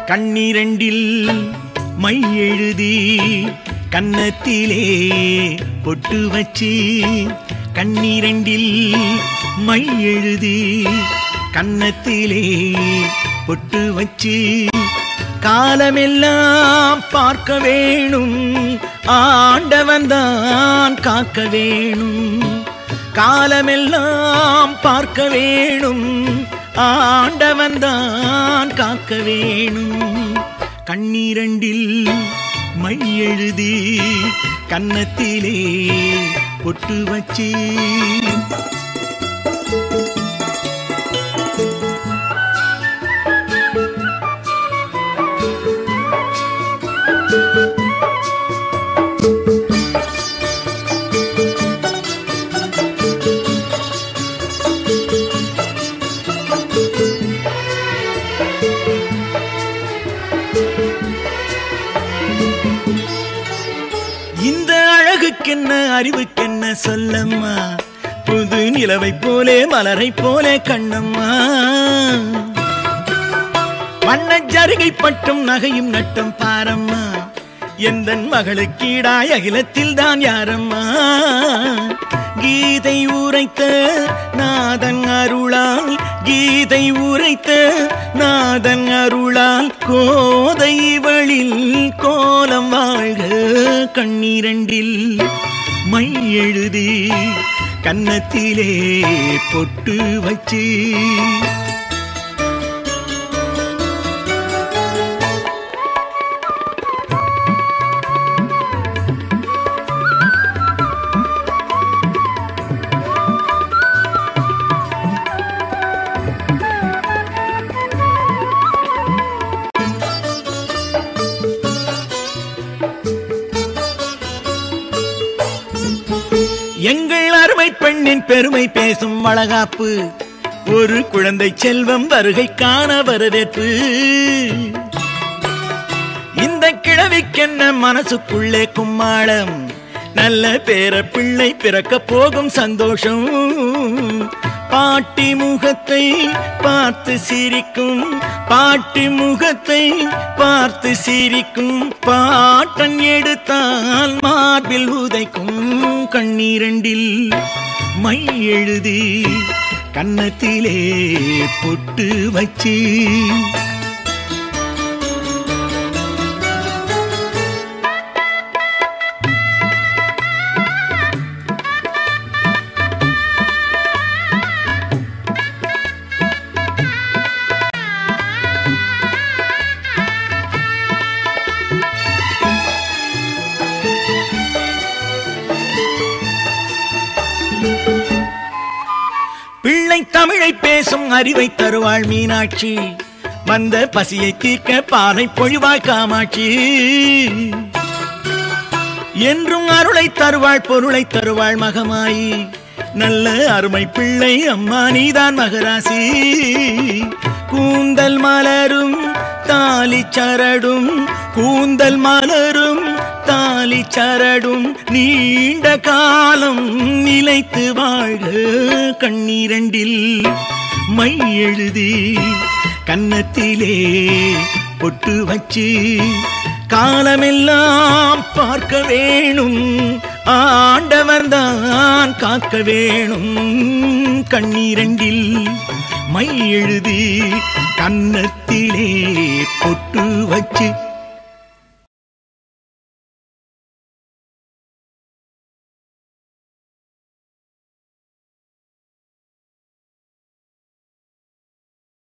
கண்ணிரண்டில் my எழுதி கன்னத்திலே பொட்டு வச்சு கண்ணிரண்டில் மை எழுதி கன்னத்திலே பொட்டு வச்சு காலமெல்லாம் பார்க்க வேணும் ஆண்டவன் தான் காக்க வேணும் காலமெல்லாம் பார்க்க வேணும் ஆண்டவன் தான் காக்க வேணும் கண்ணீரண்டில் மை எழுதி கன்னத்திலே பொட்டு வச்சு இந்த அழகுக்கென்ன அறிவுக்கென்ன சொல்லம்மா புது நிலவை போலே மலரை போலே கண்ணம்மா வண்ண ஜருகை பட்டும் நகையும் நட்டம் பாரம்மா எந்த மகளுக்கீடாய் அகிலத்தில் தான் யாரம்மா கீதை உரைத்த நாதன் அருளால் கீதை உரைத்த நாதன் அருளால் கோதை வழில் கோலம் வாழ்க கண்ணீரண்டில் மை எழுதி கன்னத்திலே பொட்டு வச்சு எங்கள் அருமை பெண்ணின் பெருமை பேசும் வளகாப்பு ஒரு குழந்தை செல்வம் வருகைக்கான வரவேற்பு இந்த கிழவிக்கென்ன மனசுக்குள்ளே கும்மாளம் நல்ல பேர பிள்ளை பிறக்க போகும் சந்தோஷம் பாட்டி முகத்தை பார்த்து சிரிக்கும் பாட்டி முகத்தை பார்த்து சிரிக்கும் பாட்டன் எடுத்தால் மார்பில் உதைக்கும் கண்ணீரண்டில் மை எழுதி கன்னத்திலே பொட்டு வச்சு பிள்ளை தமிழை பேசும் அறிவை தருவாள் மீனாட்சி வந்த பசியை தீர்க்க பாலை பொழிவாய் காமாட்சி என்றும் அருளை தருவாள் பொருளை தருவாள் மகமாயி நல்ல அருமை பிள்ளை அம்மா நீதான் மகராசி கூந்தல் மலரும் தாலி சரடும் கூந்தல் மலரும் தாலி சரடும் நீண்ட காலம் நிலைத்து வாழ்க கண்ணீரண்டில் மை எழுதி கன்னத்திலே பொட்டு வச்சு காலமெல்லாம் பார்க்க வேணும் ஆண்டவர் தான் காக்க வேணும் கண்ணீரண்டில் மை எழுதி கன்னத்திலே பொட்டு வச்சு